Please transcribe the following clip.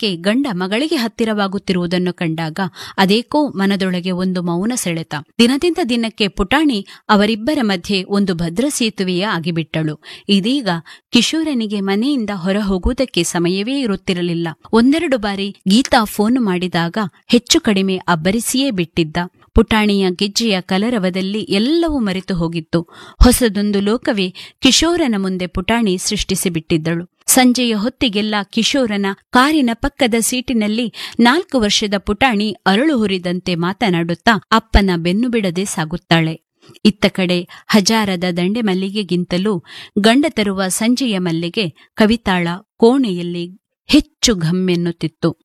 ದಿನಕ್ಕೆ ಗಂಡ ಮಗಳಿಗೆ ಹತ್ತಿರವಾಗುತ್ತಿರುವುದನ್ನು ಕಂಡಾಗ ಅದೇಕೋ ಮನದೊಳಗೆ ಒಂದು ಮೌನ ಸೆಳೆತ ದಿನದಿಂದ ದಿನಕ್ಕೆ ಪುಟಾಣಿ ಅವರಿಬ್ಬರ ಮಧ್ಯೆ ಒಂದು ಭದ್ರ ಸೇತುವೆಯೇ ಆಗಿಬಿಟ್ಟಳು ಇದೀಗ ಕಿಶೋರನಿಗೆ ಮನೆಯಿಂದ ಹೊರ ಹೋಗುವುದಕ್ಕೆ ಸಮಯವೇ ಇರುತ್ತಿರಲಿಲ್ಲ ಒಂದೆರಡು ಬಾರಿ ಗೀತಾ ಫೋನ್ ಮಾಡಿದಾಗ ಹೆಚ್ಚು ಕಡಿಮೆ ಅಬ್ಬರಿಸಿಯೇ ಬಿಟ್ಟಿದ್ದ ಪುಟಾಣಿಯ ಗೆಜ್ಜೆಯ ಕಲರವದಲ್ಲಿ ಎಲ್ಲವೂ ಮರೆತು ಹೋಗಿತ್ತು ಹೊಸದೊಂದು ಲೋಕವೇ ಕಿಶೋರನ ಮುಂದೆ ಪುಟಾಣಿ ಸೃಷ್ಟಿಸಿಬಿಟ್ಟಿದ್ದಳು ಸಂಜೆಯ ಹೊತ್ತಿಗೆಲ್ಲ ಕಿಶೋರನ ಕಾರಿನ ಪಕ್ಕದ ಸೀಟಿನಲ್ಲಿ ನಾಲ್ಕು ವರ್ಷದ ಪುಟಾಣಿ ಅರಳು ಹುರಿದಂತೆ ಮಾತನಾಡುತ್ತಾ ಅಪ್ಪನ ಬೆನ್ನು ಬಿಡದೆ ಸಾಗುತ್ತಾಳೆ ಇತ್ತ ಕಡೆ ಹಜಾರದ ದಂಡೆ ಮಲ್ಲಿಗೆಗಿಂತಲೂ ಗಂಡ ತರುವ ಸಂಜೆಯ ಮಲ್ಲಿಗೆ ಕವಿತಾಳ ಕೋಣೆಯಲ್ಲಿ ಹೆಚ್ಚು ಘಮ್ಮೆನ್ನುತ್ತಿತ್ತು